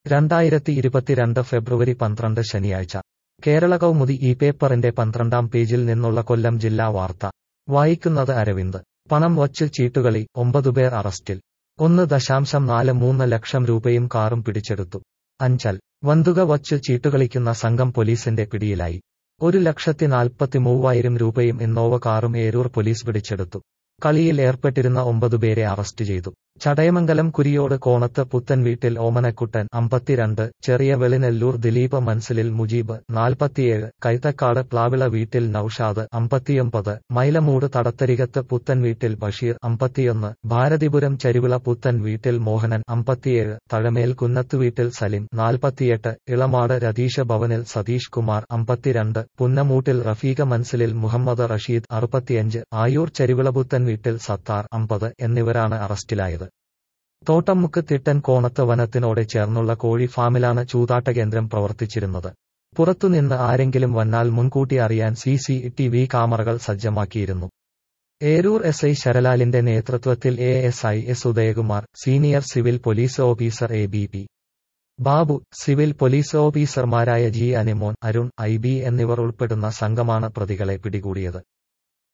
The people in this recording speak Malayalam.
രണ്ടായിരത്തി ഇരുപത്തിരണ്ട് ഫെബ്രുവരി പന്ത്രണ്ട് ശനിയാഴ്ച കേരള കൗമുദി ഈ പേപ്പറിന്റെ പന്ത്രണ്ടാം പേജിൽ നിന്നുള്ള കൊല്ലം ജില്ലാ വാർത്ത വായിക്കുന്നത് അരവിന്ദ് പണം വച്ച് ചീട്ടുകളി ഒമ്പതുപേർ അറസ്റ്റിൽ ഒന്ന് ദശാംശം നാല് മൂന്ന് ലക്ഷം രൂപയും കാറും പിടിച്ചെടുത്തു അഞ്ചൽ വന്തുക വച്ച് ചീട്ടുകളിക്കുന്ന സംഘം പോലീസിന്റെ പിടിയിലായി ഒരു ലക്ഷത്തി നാൽപ്പത്തി മൂവായിരം രൂപയും ഇന്നോവ കാറും ഏരൂർ പോലീസ് പിടിച്ചെടുത്തു കളിയിൽ ഏർപ്പെട്ടിരുന്ന ഒമ്പതുപേരെ അറസ്റ്റ് ചെയ്തു ചടയമംഗലം കുരിയോട് കോണത്ത് പുത്തൻ വീട്ടിൽ ഓമനക്കുട്ടൻ അമ്പത്തിരണ്ട് ചെറിയ വെളിനെല്ലൂർ ദിലീപ് മൻസിലിൽ മുജീബ് നാൽപ്പത്തിയേഴ് കൈത്തക്കാട് പ്ലാവിള വീട്ടിൽ നൌഷാദ് അമ്പത്തിയൊമ്പത് മൈലമൂട് തടത്തരികത്ത് പുത്തൻ വീട്ടിൽ ബഷീർ അമ്പത്തിയൊന്ന് ഭാരതിപുരം ചരിവിള പുത്തൻ വീട്ടിൽ മോഹനൻ അമ്പത്തിയേഴ് തഴമേൽ കുന്നത്ത് വീട്ടിൽ സലിം നാൽപ്പത്തിയെട്ട് ഇളമാട് രതീശ ഭവനിൽ സതീഷ് കുമാർ അമ്പത്തിരണ്ട് പുന്നമൂട്ടിൽ റഫീഖ മൻസിലിൽ മുഹമ്മദ് റഷീദ് അറുപത്തിയഞ്ച് ആയൂർ ചരിവിള പുത്തൻ വീട്ടിൽ സത്താർ അമ്പത് എന്നിവരാണ് അറസ്റ്റിലായത് തോട്ടമുക്ക് തിട്ടൻ കോണത്ത് വനത്തിനോട് ചേർന്നുള്ള കോഴി ഫാമിലാണ് ചൂതാട്ട കേന്ദ്രം പ്രവർത്തിച്ചിരുന്നത് പുറത്തുനിന്ന് ആരെങ്കിലും വന്നാൽ മുൻകൂട്ടി അറിയാൻ സി സി ടി വി ക്യാമറകൾ സജ്ജമാക്കിയിരുന്നു ഏരൂർ എസ് ഐ ശരലാലിന്റെ നേതൃത്വത്തിൽ A S I S Udayakumar senior civil police officer A B P Babu civil police ഓഫീസർമാരായ G Animon Arun I B എന്നിവർ ഉൾപ്പെടുന്ന സംഘമാണ് പ്രതികളെ പിടികൂടിയത്